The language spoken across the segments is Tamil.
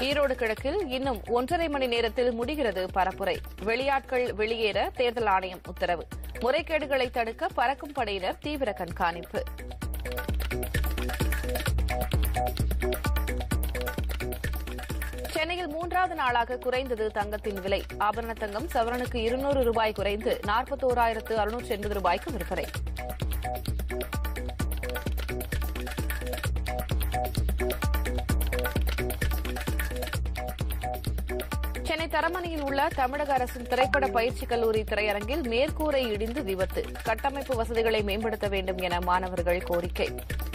ஈரோடு கிழக்கில் இன்னும் ஒன்றரை மணி நேரத்தில் முடிகிறது பரப்புரை வெளியாட்கள் வெளியேற தேர்தல் ஆணையம் உத்தரவு முறைகேடுகளை தடுக்க பறக்கும் படையினர் தீவிர கண்காணிப்பு சென்னையில் மூன்றாவது நாளாக குறைந்தது தங்கத்தின் விலை ஆபரண தங்கம் சவரனுக்கு இருநூறு ரூபாய் குறைந்து நாற்பத்தோராயிரத்து அறுநூற்று எண்பது ரூபாய்க்கு விற்பனை சென்னை தரமணியில் உள்ள தமிழக அரசின் திரைப்பட பயிற்சி கல்லூரி திரையரங்கில் மேற்கூரை இடிந்து விபத்து கட்டமைப்பு வசதிகளை மேம்படுத்த வேண்டும் என மாணவர்கள் கோரிக்கை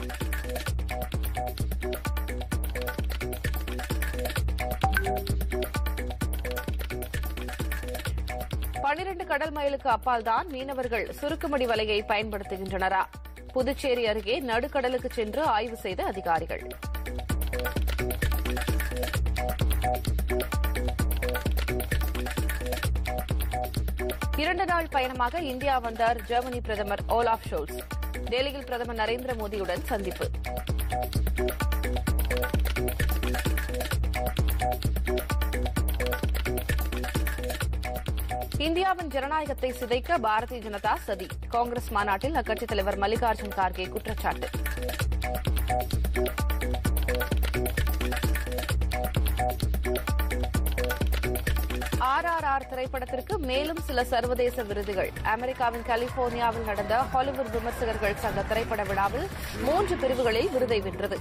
பனிரண்டு கடல் மைலுக்கு அப்பால்தான் மீனவர்கள் சுருக்குமடி வலையை பயன்படுத்துகின்றனரா புதுச்சேரி அருகே நடுக்கடலுக்கு சென்று ஆய்வு செய்த அதிகாரிகள் இரண்டு நாள் பயணமாக இந்தியா வந்தார் ஜெர்மனி பிரதமர் ஓலாஃப் ஷோல்ஸ் டெல்லியில் பிரதமர் நரேந்திர மோடியுடன் சந்திப்பு இந்தியாவின் ஜனநாயகத்தை சிதைக்க பாரதிய ஜனதா சதி காங்கிரஸ் மாநாட்டில் அக்கட்சித் தலைவர் மல்லிகார்ஜுன் கார்கே குற்றச்சாட்டு ஆர்ஆர்ஆர் திரைப்படத்திற்கு மேலும் சில சர்வதேச விருதுகள் அமெரிக்காவின் கலிபோர்னியாவில் நடந்த ஹாலிவுட் விமர்சகர்கள் சங்க திரைப்பட விழாவில் மூன்று பிரிவுகளில் விருதை வென்றது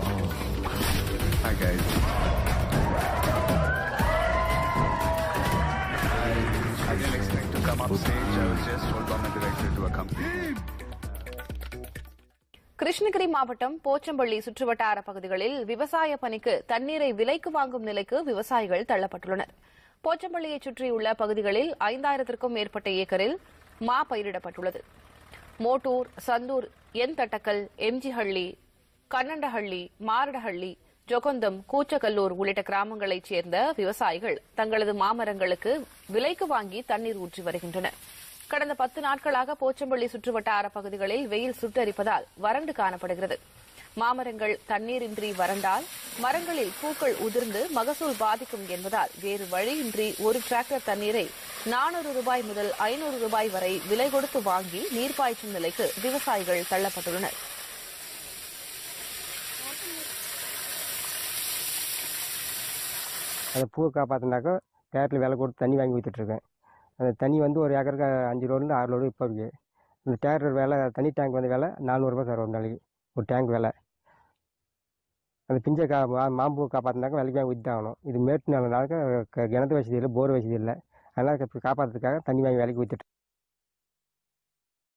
Hi guys. I didn't expect to come up stage. I was just told by my director to accompany. Krishnagiri மாவட்டம் போச்சம்பள்ளி சுற்றுவட்டார பகுதிகளில் விவசாய பணிக்கு தண்ணீரை விலைக்கு வாங்கும் நிலைக்கு விவசாயிகள் தள்ளப்பட்டுள்ளனர் போச்சம்பள்ளியைச் சுற்றியுள்ள பகுதிகளில் ஐந்தாயிரத்திற்கும் மேற்பட்ட ஏக்கரில் மா பயிரிடப்பட்டுள்ளது மோட்டூர் சந்தூர் என் தட்டக்கல் எம்ஜிஹள்ளி கண்ணண்டஹள்ளி மாரடஹள்ளி ஜொகந்தம் கூச்சக்கல்லூர் உள்ளிட்ட கிராமங்களைச் சேர்ந்த விவசாயிகள் தங்களது மாமரங்களுக்கு விலைக்கு வாங்கி தண்ணீர் ஊற்றி வருகின்றனர் கடந்த பத்து நாட்களாக போச்சம்பள்ளி சுற்றுவட்டார பகுதிகளில் வெயில் சுட்டரிப்பதால் வறண்டு காணப்படுகிறது மாமரங்கள் தண்ணீரின்றி வறண்டால் மரங்களில் பூக்கள் உதிர்ந்து மகசூல் பாதிக்கும் என்பதால் வேறு வழியின்றி ஒரு டிராக்டர் தண்ணீரை நானூறு ரூபாய் முதல் ஐநூறு ரூபாய் வரை விலை கொடுத்து வாங்கி நீர் பாய்ச்சும் நிலைக்கு விவசாயிகள் தள்ளப்பட்டுள்ளனர் அந்த பூவை காப்பாற்றினாக்கா டேரட்டில் விலை கொடுத்து தண்ணி வாங்கி ஊற்றிட்டுருக்கேன் அந்த தண்ணி வந்து ஒரு ஏக்கருக்கு அஞ்சு லோடுலேருந்து ஆறு லோடு இப்போ இருக்குது இந்த டேரர் விலை தண்ணி டேங்க் வந்து விலை நானூறுரூபா சார் ஒரு நாளைக்கு ஒரு டேங்க் விலை அந்த பிஞ்சை கா மா மாம்பூ காப்பாற்றினாக்கா விலைக்கு வாங்கி ஊற்றி தான் ஆகணும் இது மேட்டு நிலனாக்க கிணத்து வசதி இல்லை போர் வசதி இல்லை அதனால் காப்பாற்றுறதுக்காக தண்ணி வாங்கி விலைக்கு ஊற்றிட்டு